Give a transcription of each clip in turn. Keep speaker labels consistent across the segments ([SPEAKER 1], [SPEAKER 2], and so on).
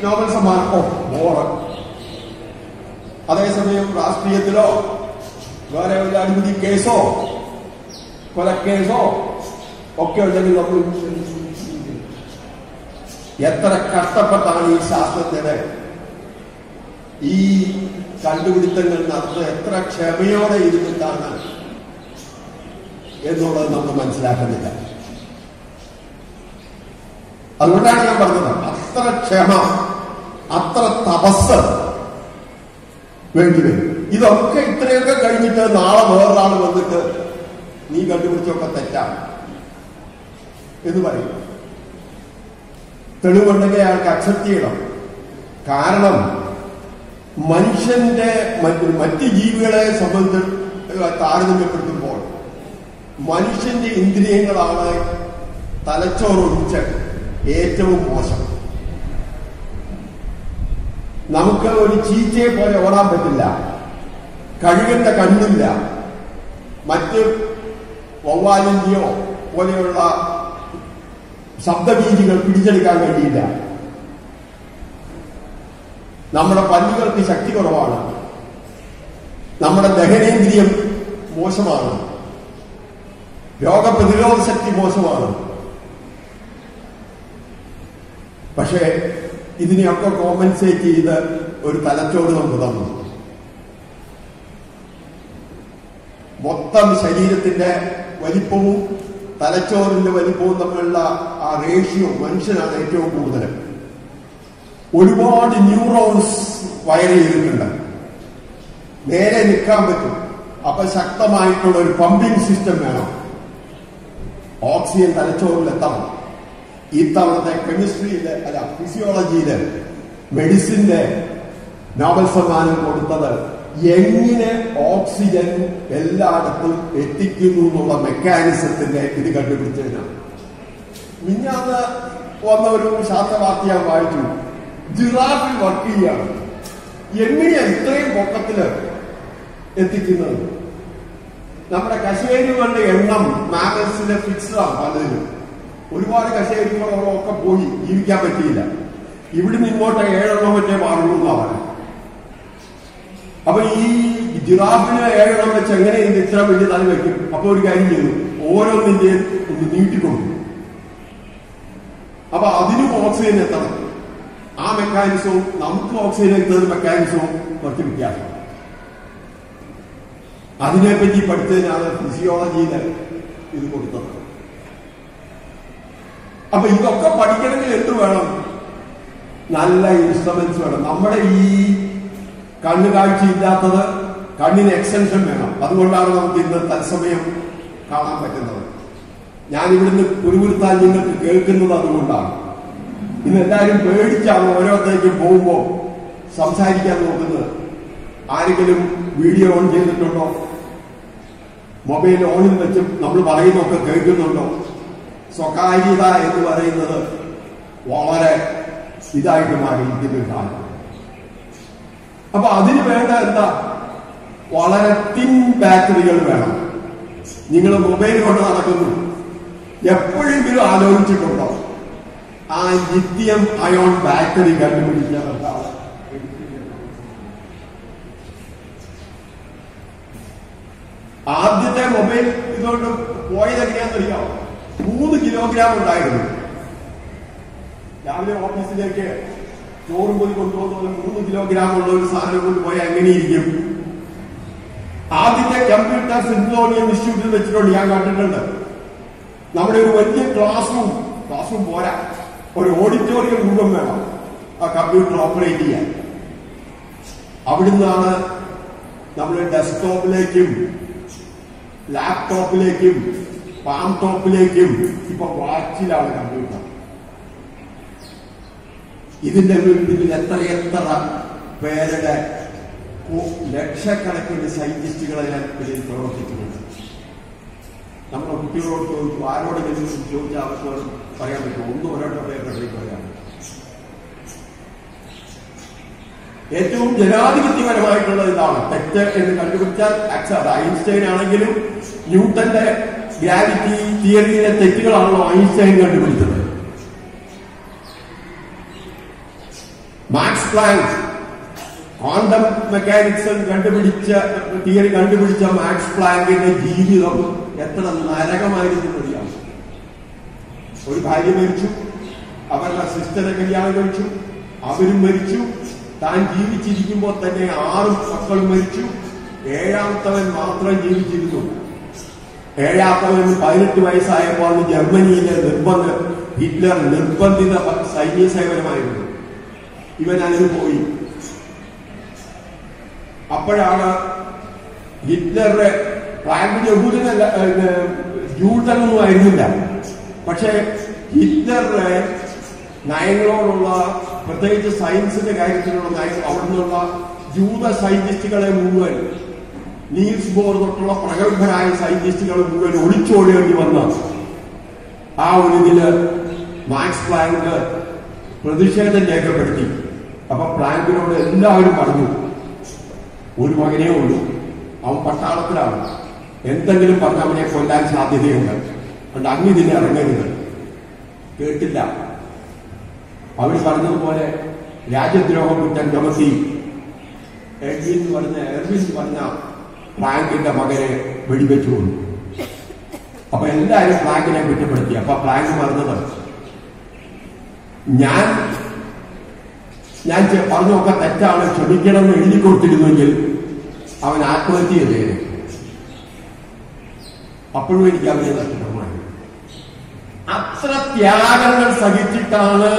[SPEAKER 1] Nobel സമ്മാനം ഓ bore അതേസമയം രാഷ്ട്രീയത്തിലോ വേറെ വല്ല അഴിമതി കേസോ കൊലക്കേസോ ഒക്കെ ഉണ്ടെങ്കിൽ നമ്മൾ എത്ര കഷ്ടപ്പെട്ടാണ് ഈ ശാസ്ത്രജ്ഞരെ ഈ കണ്ടുപിടുത്തങ്ങൾ നടത്തുന്നത് എത്ര ക്ഷമയോടെ ഇരുന്നിട്ടാണ് എന്നുള്ളത് നമുക്ക് മനസ്സിലാക്കുന്നില്ല അതുകൊണ്ടാണ് ഞാൻ പറഞ്ഞത് അത്ര ക്ഷമ അത്ര തപസ് വേണ്ടിവരും ഇതൊക്കെ ഇത്രയൊക്കെ കഴിഞ്ഞിട്ട് നാളെ വേറൊരാൾ വന്നിട്ട് നീ കണ്ടുപിടിച്ചൊക്കെ തെറ്റാണ് എന്ന് പറയും തെളിവുണ്ടെങ്കിൽ അയാൾക്ക് അക്സെപ്റ്റ് ചെയ്യണം കാരണം മനുഷ്യന്റെ മറ്റ് മറ്റ് ജീവികളെ സംബന്ധിച്ച് താരതമ്യപ്പെടുത്തുമ്പോൾ മനുഷ്യന്റെ ഇന്ദ്രിയങ്ങളാണ് തലച്ചോറൊഴിച്ച് ഏറ്റവും മോശം നമുക്ക് ഒരു ചീച്ചയെ പോലെ ഓടാൻ പറ്റില്ല കഴുകന്റെ കണ്ണില്ല മറ്റ് വവ്വാലിന്റെയോ പോലെയുള്ള ശബ്ദബീജികൾ പിടിച്ചെടുക്കാൻ കഴിയില്ല നമ്മുടെ പല്ലുകൾക്ക് ശക്തി കുറവാണ് നമ്മുടെ ദഹനേന്ദ്രിയം മോശമാണ് രോഗപ്രതിരോധ ശക്തി മോശമാണ് പക്ഷേ ഇതിനെയൊക്കെ കോമ്പൻസേറ്റ് ചെയ്ത് ഒരു തലച്ചോറ് നമുക്ക് തന്നു മൊത്തം ശരീരത്തിന്റെ വലിപ്പവും തലച്ചോറിന്റെ വലിപ്പവും തമ്മിലുള്ള ആ റേഷ്യോ മനുഷ്യനാണ് ഏറ്റവും കൂടുതൽ ഒരുപാട് ന്യൂറോൺസ് വയർ ചെയ്തിട്ടുണ്ട് നേരെ നിൽക്കാൻ പറ്റും അപ്പൊ ശക്തമായിട്ടുള്ള ഒരു പമ്പിംഗ് സിസ്റ്റം വേണം ഓക്സിജൻ തലച്ചോറിലെത്തണം ഇത്തവണത്തെ കെമിസ്ട്രിയില് അല്ല ഫിസിയോളജിയില് മെഡിസിന്റെ നോബൽ സമ്മാനം കൊടുത്തത് എങ്ങനെ ഓക്സിജൻ എല്ലായിടത്തും എത്തിക്കുന്നു എന്നുള്ള മെക്കാനിസത്തിന്റെ ഇത് കണ്ടുപിടിച്ചതിനാണ് മിഞ്ഞാന്ന് വന്ന ഒരു ശാസ്ത്രവാർത്ത ഞാൻ വായിച്ചു ജിറാഫിൽ വർക്ക് ചെയ്യാണ് എങ്ങനെയാ ഇത്രയും പൊക്കത്തില് എത്തിക്കുന്നത് നമ്മുടെ കശേരുകളുടെ എണ്ണം മാമൽസിലെ ഫിക്സ്ഡ് ആണ് പലതിനും ഒരുപാട് കശേരുകളൊക്കെ പോയി ജീവിക്കാൻ പറ്റിയില്ല ഇവിടുന്ന് ഇങ്ങോട്ട് ഏഴെണ്ണം മറ്റേ പാടുള്ളൂ എന്നാ പറയുന്നത് അപ്പൊ ഈ ജിറാഫിന് ഏഴെണ്ണം വെച്ച് എങ്ങനെ ഇത് ഇത്ര വലിയ തല വെക്കും അപ്പൊ ഒരു കാര്യം ചെയ്തു ഓരോന്നിന്റെ ഒന്ന് നീട്ടിക്കൊണ്ടു അപ്പൊ അതിനും ഓക്സിജൻ എത്തണം ആ മെക്കാനിസവും നമുക്ക് ഓക്സിജൻ എത്തുന്ന മെക്കാനിസവും കുറച്ച് വ്യത്യാസം അതിനെപ്പറ്റി പഠിച്ചതിനാണ് ഫിസിയോളജിയിൽ ഇത് കൊടുത്തത് അപ്പൊ ഇതൊക്കെ പഠിക്കണമെങ്കിൽ എന്ത് വേണം നല്ല ഇൻസ്ട്രുമെന്റ്സ് വേണം നമ്മുടെ ഈ കണ്ണു കാഴ്ചയില്ലാത്തത് കണ്ണിന് എക്സ്റ്റൻഷൻ വേണം അതുകൊണ്ടാണ് നമുക്ക് ഇന്ന് തത്സമയം കാണാൻ പറ്റുന്നത് ഞാൻ ഇവിടുന്ന് കുരുകുരുത്താൻ നിങ്ങൾക്ക് കേൾക്കുന്നത് അതുകൊണ്ടാണ് ഇന്ന് എല്ലാവരും പേടിച്ചാണ് ഓരോരുത്തരേക്കും പോകുമ്പോൾ സംസാരിക്കാൻ നോക്കുന്നത് ആരെങ്കിലും വീഡിയോ ഓൺ ചെയ്തിട്ടുണ്ടോ മൊബൈൽ ഓണിൽ വെച്ച് നമ്മൾ പറയുന്നതൊക്കെ കേൾക്കുന്നുണ്ടോ സ്വകാര്യത എന്ന് പറയുന്നത് വളരെ ഇതായിട്ട് മാറി ഇതിന്റെ കാലം അപ്പൊ അതിന് വേണ്ട എന്താ വളരെ തിൻ ബാറ്ററികൾ വേണം നിങ്ങൾ മൊബൈൽ കൊണ്ട് നടക്കുന്നു എപ്പോഴെങ്കിലും ആലോചിച്ചിട്ടുണ്ടോ ആ ലിഥിയം അയോൺ ബാറ്ററി കണ്ടുപിടിക്കാൻ എന്താണ് ആദ്യത്തെ മൊബൈൽ ഇതുകൊണ്ട് പോയത് എങ്ങനെയാണെന്നറിയാമോ മൂന്ന് കിലോഗ്രാം ഉണ്ടായിരുന്നു രാവിലെ ഓഫീസിലേക്ക് ചോറും പോയി കൊണ്ടുപോകുന്ന മൂന്ന് കിലോഗ്രാം ഉള്ള ഒരു സാധനം കൊണ്ട് പോയാൽ എങ്ങനെയിരിക്കും ആദ്യത്തെ കമ്പ്യൂട്ടർ സിംഗ്ലോണിയം ഇൻസ്റ്റിറ്റ്യൂട്ടിൽ വെച്ചിട്ടുണ്ട് ഞാൻ കണ്ടിട്ടുണ്ട് നമ്മുടെ ഒരു വലിയ ക്ലാസ് റൂം ക്ലാസ് റൂം പോരാ ഒരു ഓഡിറ്റോറിയം മുഴുവൻ വേണം ആ കമ്പ്യൂട്ടർ ഓപ്പറേറ്റ് ചെയ്യാൻ അവിടുന്നാണ് നമ്മൾ ഡെസ്ക്ടോപ്പിലേക്കും ലാപ്ടോപ്പിലേക്കും പാം ടോപ്പിലേക്കും ഇപ്പൊ വാച്ചിലാണ് കമ്പ്യൂട്ടർ ഇതിന്റെ പിന്നിൽ എത്ര എത്ര പേരുടെ കോ- ലക്ഷക്കണക്കിന് സയന്റിസ്റ്റുകളെ ഞാൻ ഇതിൽ പ്രവർത്തിക്കുന്നുണ്ട് നമ്മുടെ കുട്ടികളോട് ചോദിച്ചു ആരോടെങ്കിലും ചോദിച്ചാൽ അവർക്ക് പറയാൻ പറ്റും ഒന്നും ഒരൊറ്റ പേരുടെ പേര് പറയാൻ പറ്റും. ഏറ്റവും ജനാധിപത്യപരമായിട്ടുള്ള ഇതാണ് തെറ്റ് എന്ന് കണ്ടുപിടിച്ചാൽ അക്സെപ്റ്റ് ഐൻസ്റ്റൈൻ ആണെങ്കിലും ന്യൂട്ടന്റെ ഗ്രാവിറ്റി തിയറിയിലെ തെറ്റുകളാണല്ലോ ഐൻസ്റ്റൈൻ കണ്ടുപിടിച്ചത് മാക്സ് പ്ലാങ്ക് ക്വാണ്ടം മെക്കാനിക്സ് കണ്ടുപിടിച്ച തിയറി കണ്ടുപിടിച്ച മാക്സ് പ്ലാങ്കിന്റെ ജീവിതം എത്ര നരകമായിരുന്നു അറിയാം ഒരു ഭാര്യ മരിച്ചു അവരുടെ സിസ്റ്ററെ കല്യാണം കഴിച്ചു അവരും മരിച്ചു താൻ ജീവിച്ചിരിക്കുമ്പോൾ തന്നെ ആറ് മക്കൾ മരിച്ചു ഏഴാമത്തവൻ മാത്രം ജീവിച്ചിരുന്നു ഏഴാമത്തവൻ പതിനെട്ട് വയസ്സായപ്പോൾ ജർമ്മനിയിലെ നിർബന്ധ ഹിറ്റ്ലർ നിർബന്ധിത സൈന്യ സേവനമായിരുന്നു ഇവൻ അതിന് പോയി അപ്പോഴാണ് ഹിറ്റ്ലറുടെ ഫ്രാങ്ക് യഹൂദനല്ല ജൂതനൊന്നും ആയിരുന്നില്ല പക്ഷേ ഹിറ്റ്ലറുടെ നയങ്ങളോടുള്ള പ്രത്യേകിച്ച് സയൻസിന്റെ കാര്യത്തിലുള്ള നയം അവിടെ നിന്നുള്ള ജൂത സയന്റിസ്റ്റുകളെ മുഴുവൻ നീൽസ് ബോർ തൊട്ടുള്ള പ്രഗത്ഭരായ സയന്റിസ്റ്റുകൾ മുഴുവൻ ഒളിച്ചോടേണ്ടി വന്ന ആ ഒരു ഇതില് മാക്സ് പ്ലാങ്ക് പ്രതിഷേധം രേഖപ്പെടുത്തി അപ്പൊ പ്ലാങ്കിനോട് എല്ലാവരും പറഞ്ഞു ഒരു മകനേ ഉള്ളൂ അവൻ പട്ടാളത്തിലാണ് എന്തെങ്കിലും പറഞ്ഞ് അവനെ കൊല്ലാൻ സാധ്യതയുണ്ട് അതുകൊണ്ട് അങ്ങിതിന് ഇറങ്ങരുത് കേട്ടില്ല അവർ പറഞ്ഞതുപോലെ രാജ്യദ്രോഹ കുറ്റം ചുമത്തി എഡ്വിൻ എന്ന് പറഞ്ഞ എർവിൻ പറഞ്ഞ ഫ്രാങ്കിന്റെ മകനെ വെടിവെച്ചു കൊണ്ടു അപ്പൊ എല്ലാവരും ഫ്രാങ്കിനെ കുറ്റപ്പെടുത്തി അപ്പൊ ഫ്രാങ്ക് പറഞ്ഞത് ഞാൻ ഞാൻ ചെ- പറഞ്ഞൊക്കെ തെറ്റാണ് ക്ഷമിക്കണം എന്ന് എഴുതി കൊടുത്തിരുന്നെങ്കിൽ അവൻ ആത്മഹത്യ ചെയ്തേനെ അപ്പോഴും എനിക്ക് അവനെ നഷ്ടമായി അത്ര ത്യാഗങ്ങൾ സഹിച്ചിട്ടാണ്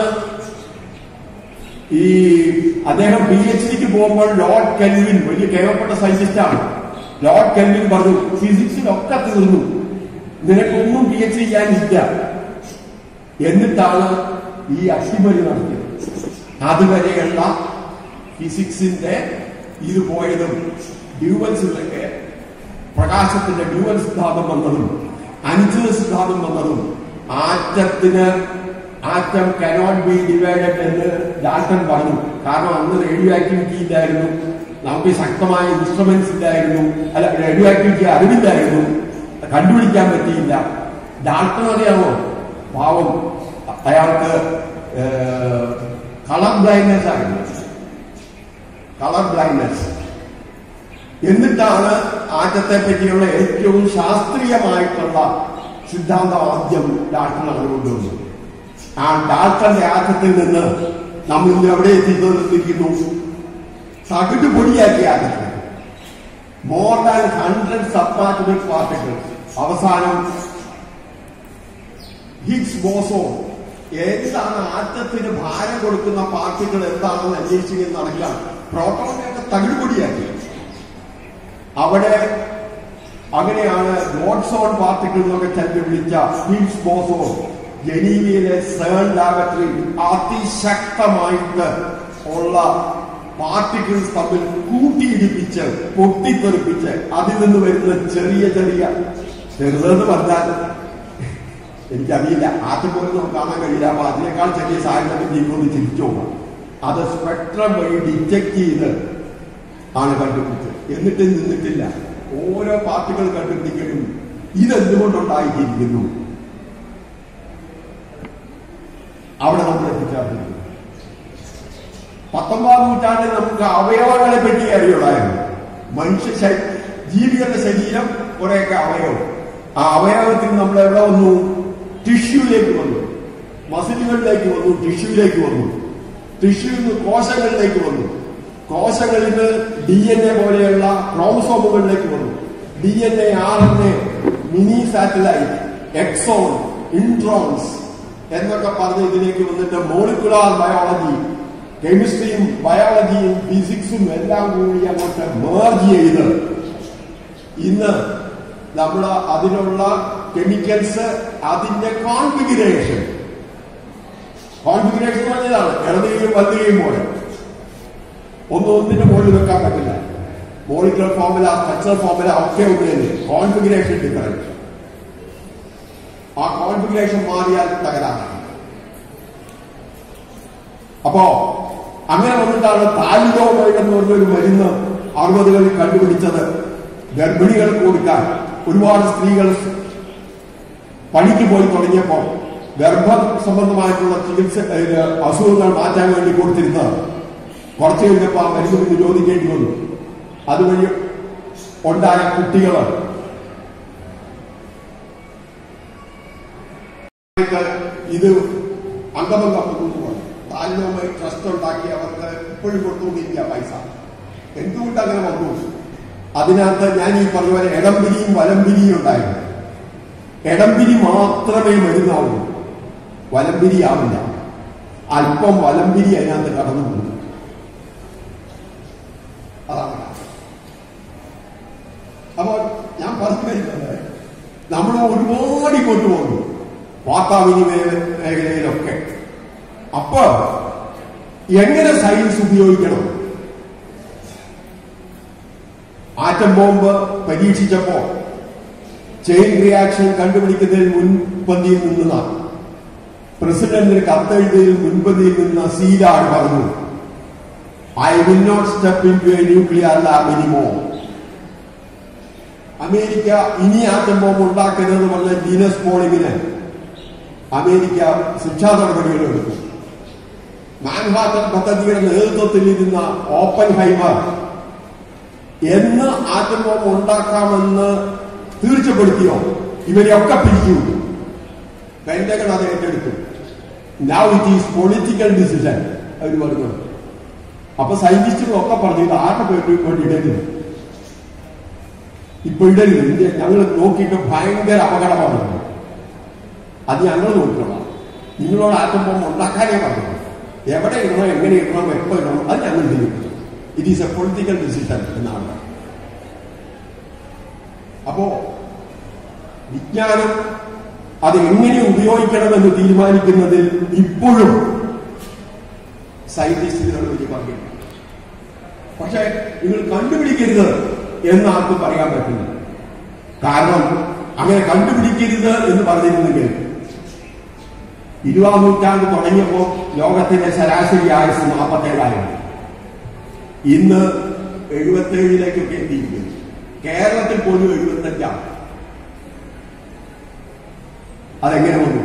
[SPEAKER 1] ഈ അദ്ദേഹം പി എച്ച് ഡിക്ക് പോകുമ്പോൾ ലോർഡ് കെൽവിൻ വലിയ കേവപ്പെട്ട സയന്റിസ്റ്റാണ് ലോർഡ് കെൽവിൻ പറഞ്ഞു ഫിസിക്സിലൊക്കെ തീർന്നു നിനക്കൊന്നും പി എച്ച് ഡി ചെയ്യാനില്ല എന്നിട്ടാണ് ഈ അട്ടിമറി നടത്തിയത് അതുവരെയുള്ള ഫിസിക്സിന്റെ ഇത് പോയതും ഡ്യൂവൽസിലൊക്കെ പ്രകാശത്തിന്റെ ഡ്യൂവൽ സിദ്ധാന്തം വന്നതും അനിശ്ചിത സിദ്ധാന്തം വന്നതും ആറ്റത്തിന് ആറ്റം കനോട്ട് ബി ഡിവൈഡഡ് എന്ന് ഡാൽട്ടൺ പറഞ്ഞു കാരണം അന്ന് റേഡിയോ ആക്ടിവിറ്റി ഇല്ലായിരുന്നു നമുക്ക് ശക്തമായ ഇൻസ്ട്രുമെന്റ്സ് ഇല്ലായിരുന്നു അല്ല റേഡിയോ ആക്ടിവിറ്റി അറിവില്ലായിരുന്നു കണ്ടുപിടിക്കാൻ പറ്റിയില്ല ഡാൽട്ടൺ അറിയാമോ പാവം അയാൾക്ക് കളർ ബ്ലൈൻഡ്നെസ് ആയിരുന്നു കളർ ബ്ലൈൻഡ്നെസ് എന്നിട്ടാണ് ആറ്റത്തെ പറ്റിയുള്ള ഏറ്റവും ശാസ്ത്രീയമായിട്ടുള്ള സിദ്ധാന്തം ആദ്യം ഡാൾട്ടൺ കൊണ്ടുവന്നത് ആ ഡാൾട്ടന്റെ ആറ്റത്തിൽ നിന്ന് നമ്മൾ ഇന്ന് എവിടെ എത്തിക്കൊണ്ടിരിക്കുന്നു തകിട് പൊടിയാക്കിയ ആറ്റത്തെ more than hundred subatomic particle അവസാനം ഹിഗ്സ് ബോസോൺ എന്താണ് ആറ്റത്തിന് ഭാരം കൊടുക്കുന്ന പാർട്ടികൾ എന്താണെന്ന് അന്വേഷിച്ച് നടക്കാൻ പ്രോട്ടോണിനെയൊക്കെ തകിടുപൊടിയാക്കി അവിടെ അങ്ങനെയാണ് ഗോഡ്സോൺ പാർട്ടിക്കിൾ എന്നൊക്കെ ചെന്ന് വിളിച്ച ഹിഗ്സ് ബോസോൺ ജനീവയിലെ സേൺ ലാബറട്ടറി അതിശക്തമായിട്ട് ഉള്ള പാർട്ടിക്കിൾസ് തമ്മിൽ കൂട്ടിയിടിപ്പിച്ച് പൊട്ടിത്തെറിപ്പിച്ച് അതിൽ നിന്ന് വരുന്ന ചെറിയ ചെറിയ ചെറുതെന്ന് പറഞ്ഞാൽ എനിക്കറിയില്ല ആദ്യം പോലും നമുക്ക് കാണാൻ കഴിയില്ല അപ്പൊ അതിനേക്കാൾ ചെറിയ സാഹചര്യം ജീവിതം ചിരിച്ചു പോകാം അത് സ്പെക്ട്രം വഴി ഡിറ്റക്ട് ചെയ്ത് ആണ് കണ്ടുപിടിച്ചത് എന്നിട്ട് നിന്നിട്ടില്ല ഓരോ പാർട്ടികൾ കണ്ടുപിടിക്കലും ഇതെന്തുകൊണ്ടുണ്ടായിരിക്കുന്നു അവിടെ നമ്മൾ എത്തിച്ചേർന്നിരിക്കുന്നു പത്തൊമ്പതാം നൂറ്റാണ്ടിൽ നമുക്ക് അവയവങ്ങളെ പറ്റി അറിയുള്ളായിരുന്നു മനുഷ്യ ശ- ജീവികളുടെ ശരീരം കുറെയൊക്കെ അവയവം ആ അവയവത്തിൽ നമ്മൾ എവിടെ വന്നു ടിഷ്യൂലേക്ക് വന്നു മസിലുകളിലേക്ക് വന്നു ടിഷ്യൂലേക്ക് വന്നു ടിഷ്യൂന്ന് നിന്ന് കോശങ്ങളിലേക്ക് വന്നു കോശങ്ങളിൽ നിന്ന് ഡി എൻ എ പോലെയുള്ള ക്രോമസോമുകളിലേക്ക് വന്നു D N A R N A mini satellite exon introns എന്നൊക്കെ പറഞ്ഞ് ഇതിലേക്ക് വന്നിട്ട് മോളിക്കുലാർ ബയോളജി കെമിസ്ട്രിയും ബയോളജിയും ഫിസിക്സും എല്ലാം കൂടി അങ്ങോട്ട് മേർജ് ചെയ്ത് ഇന്ന് നമ്മൾ അതിനുള്ള കെമിക്കൽസ് അതിന്റെ കോൺഫിഗറേഷൻ കോൺഫിഗറേഷൻ പറഞ്ഞതാണ് ഇടതുകയും വലുതുകയും പോലെ ഒന്നും ഒന്നിന്റെ മുകളിൽ വെക്കാൻ പറ്റില്ല മോളിക്കുലർ ഫോമുല സ്ട്രക്ചർ ഫോമുല ഒക്കെ ഒന്ന് തന്നെ കോൺഫിഗറേഷൻ ഡിഫറൻസ് ആ കോൺഫിഗറേഷൻ മാറിയാൽ തകരാറാണ് അപ്പോ അങ്ങനെ വന്നിട്ടാണ് താലിഡോമൈഡ് എന്ന് പറഞ്ഞൊരു മരുന്ന് അറുപതുകളിൽ കണ്ടുപിടിച്ചത് ഗർഭിണികൾക്ക് കൊടുക്കാൻ ഒരുപാട് സ്ത്രീകൾ പണിക്ക് പോയി തുടങ്ങിയപ്പോൾ ഗർഭ സംബന്ധമായിട്ടുള്ള ചികിത്സ ഏഹ്, അസുഖങ്ങൾ മാറ്റാൻ വേണ്ടി കൊടുത്തിരുന്ന കുറച്ചു കഴിഞ്ഞപ്പോൾ ആ മരുന്ന് നിരോധിക്കേണ്ടി വന്നു അതുവഴി ഉണ്ടായ കുട്ടികൾ ഇത് അംഗബന്ധം താലിനോമ ട്രസ്റ്റ് ഉണ്ടാക്കി അവർക്ക് ഇപ്പോഴും കൊടുത്തുകൊണ്ടിരിക്കുക പൈസ എന്തുകൊണ്ട് അങ്ങനെ വന്നു അതിനകത്ത് ഞാൻ ഈ പറഞ്ഞ പോലെ ഇടംപിരിയും വലംപിരിയും ഉണ്ടായിരുന്നു ഇടംപിരി മാത്രമേ മരുന്നാവൂ വലംപിരി ആവില്ല അല്പം വലംപിരി അതിനകത്ത് കടന്നു പോകും അതാണ് അപ്പോൾ ഞാൻ പറഞ്ഞു വരുന്നത് നമ്മൾ ഒരുപാട് ഇങ്ങോട്ട് പോകുന്നു വാർത്താവിനിമയ മേഖലയിലൊക്കെ അപ്പൊ എങ്ങനെ സയൻസ് ഉപയോഗിക്കണം ആറ്റം ബോംബ് പരീക്ഷിച്ചപ്പോ ചെയിൻ റിയാക്ഷൻ കണ്ടുപിടിക്കുന്നതിൽ മുൻപന്തിയിൽ നിന്നതാണ് പ്രസിഡന്റിന് കത്തെഴുതിയതിൽ മുൻപന്തിയിൽ നിന്ന് സീരാട് പറഞ്ഞു I will not step into a nuclear lab anymore America ഇനി ആറ്റം ബോംബ് ഉണ്ടാക്കരുതെന്ന് പറഞ്ഞ ജീനസ് പോളിങ്ങിന് അമേരിക്ക ശിക്ഷാ നടപടികൾ എടുത്തു മാൻഹാട്ടൻ പദ്ധതിയുടെ നേതൃത്വത്തിൽ ഇരുന്ന ഓപ്പൻ ഹൈമർ എന്ന് ആറ്റം ബോംബ് ഉണ്ടാക്കാമെന്ന് തീർച്ചപ്പെടുത്തിയോ ഇവരെയൊക്കെ പിരിച്ചു പെന്റഗൺ അത് ഏറ്റെടുത്തു now it is political decision അവർ പറഞ്ഞു അപ്പൊ സയന്റിസ്റ്റുകളൊക്കെ പറഞ്ഞു ഇത് ആരുടെ പേര് വേണ്ടി ഇടരുത് ഇപ്പൊ ഇടരുത് ഇന്ത്യ ഞങ്ങൾ നോക്കിയിട്ട് ഭയങ്കര അപകടമാണ് അത് ഞങ്ങൾ നോക്കിക്കൊള്ളാം നിങ്ങളോട് ആറ്റം ബോംബ് ഉണ്ടാക്കാനേ പറഞ്ഞു എവിടെ ഇടണം എങ്ങനെ ഇടണം എപ്പോ ഇടണം അത് ഞങ്ങൾ തീരുമാനിക്കും it is a political decision എന്നാണ് അപ്പോ വിജ്ഞാനം അത് എങ്ങനെ ഉപയോഗിക്കണമെന്ന് തീരുമാനിക്കുന്നതിൽ ഇപ്പോഴും സയന്റിസ്റ്റുകൾ വലിയ പങ്കില്ല പക്ഷെ നിങ്ങൾ കണ്ടുപിടിക്കരുത് എന്ന് ആർക്കും പറയാൻ പറ്റില്ല കാരണം അങ്ങനെ കണ്ടുപിടിക്കരുത് എന്ന് പറഞ്ഞിരുന്നെങ്കിൽ ഇരുപതാം നൂറ്റാണ്ട് തുടങ്ങിയപ്പോൾ ലോകത്തിന്റെ ശരാശരി ആയുസ് നാൽപ്പത്തേഴായിരുന്നു ഇന്ന് എഴുപത്തേഴിലേക്കൊക്കെ എത്തിയിരിക്കുന്നു കേരളത്തിൽ പോലും എഴുപത്തഞ്ചാണ് അതെങ്ങനെ വന്നു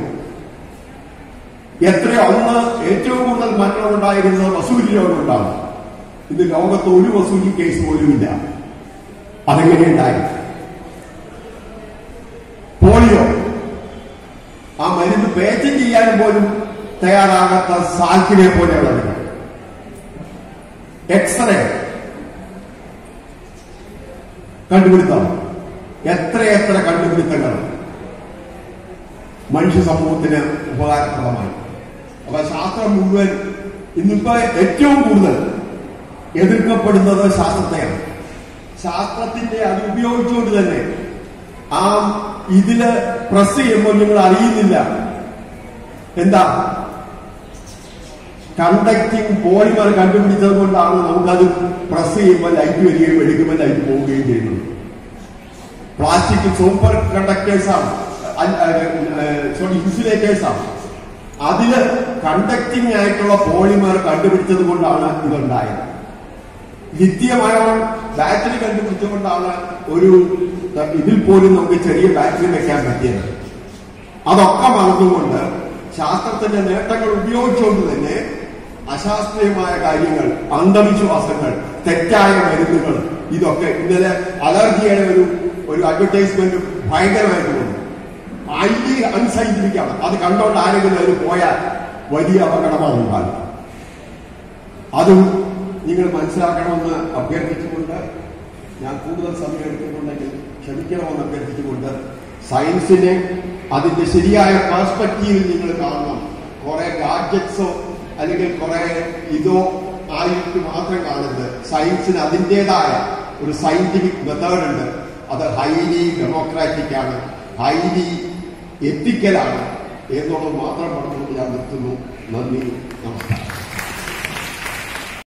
[SPEAKER 1] എത്ര ഒന്ന് ഏറ്റവും കൂടുതൽ മരണം ഉണ്ടായിരുന്നത് വസൂരി രോഗം ഉണ്ടാവും ഇന്ന് ലോകത്ത് ഒരു വസൂരി കേസ് പോലും ഇല്ല അതെങ്ങനെ ഉണ്ടായി പോളിയോ ആ മരുന്ന് പേറ്റന്റ് ചെയ്യാൻ പോലും തയ്യാറാകാത്ത സാൽക്കിനെ പോലെയുള്ളവർ എക്സ്റേ കണ്ടുപിടുത്തം എത്രയെത്ര കണ്ടുപിടുത്തങ്ങൾ മനുഷ്യ സമൂഹത്തിന് ഉപകാരപ്രദമായി അപ്പൊ ശാസ്ത്രം മുഴുവൻ ഇന്നിപ്പോ ഏറ്റവും കൂടുതൽ എതിർക്കപ്പെടുന്നത് ശാസ്ത്രത്തെയാണ് ശാസ്ത്രത്തിന്റെ അത് ഉപയോഗിച്ചുകൊണ്ട് തന്നെ ആ ഇതില് പ്രസ് ചെയ്യുമ്പോൾ നിങ്ങൾ അറിയുന്നില്ല എന്താ കണ്ടക്ടിങ് പോളിമർ കണ്ടുപിടിച്ചത് കൊണ്ടാണ് നമുക്കത് പ്രസ് ചെയ്യുമ്പോൾ ലൈറ്റ് വരികയും എടുക്കുമ്പോൾ ലൈറ്റ് പോവുകയും ചെയ്യുന്നത് പ്ലാസ്റ്റിക് സൂപ്പർ കണ്ടക്ടേഴ്സാണ് സോറി ഇൻസുലേറ്റേഴ്സാണ് അതില് കണ്ടക്ടിങ് ആയിട്ടുള്ള പോളിമർ കണ്ടുപിടിച്ചത് കൊണ്ടാണ് ഇതുണ്ടായത് ലിഥിയം അയോൺ ബാറ്ററി കണ്ടുപിടിച്ചുകൊണ്ടാണ് ഒരു ഇതിൽ പോലും നമുക്ക് ചെറിയ ബാറ്ററി വെക്കാൻ പറ്റിയത് അതൊക്കെ മറന്നുകൊണ്ട് ശാസ്ത്രത്തിന്റെ നേട്ടങ്ങൾ ഉപയോഗിച്ചുകൊണ്ട് തന്നെ അശാസ്ത്രീയമായ കാര്യങ്ങൾ അന്ധവിശ്വാസങ്ങൾ തെറ്റായ മരുന്നുകൾ ഇതൊക്കെ ഇന്നലെ അലർജിയുടെ ഒരു ഒരു അഡ്വർടൈസ്മെന്റ് ഭയങ്കരമായിട്ട് വന്നു ഹൈലി അൺസൈന്റിഫിക് ആണ് അത് കണ്ടോണ്ട് ആരെങ്കിലും അതിൽ പോയാൽ വലിയ അപകടമാണ് ഉണ്ടാകുക അതും നിങ്ങൾ മനസ്സിലാക്കണമെന്ന് അഭ്യർത്ഥിച്ചുകൊണ്ട് ഞാൻ കൂടുതൽ സമയം എടുത്തിട്ടുണ്ടെങ്കിൽ ക്ഷമിക്കണമെന്ന് അഭ്യർത്ഥിച്ചുകൊണ്ട് സയൻസിനെ അതിന്റെ ശരിയായ പെർസ്പെക്റ്റീവിൽ നിങ്ങൾ കാണണം കുറെ ഗാഡ്ജറ്റ്സോ അല്ലെങ്കിൽ കുറെ ഇതോ ആയിട്ട് മാത്രം കാണരുത് സയൻസിന് അതിൻ്റെതായ ഒരു സയന്റിഫിക് മെത്തേഡ് ഉണ്ട് അത് ഹൈലി ഡെമോക്രാറ്റിക് ആണ് ഹൈലി എത്തിക്കലാണ് എന്നുള്ളത് മാത്രം പറഞ്ഞുകൊണ്ട് ഞാൻ നിർത്തുന്നു നന്ദി നമസ്കാരം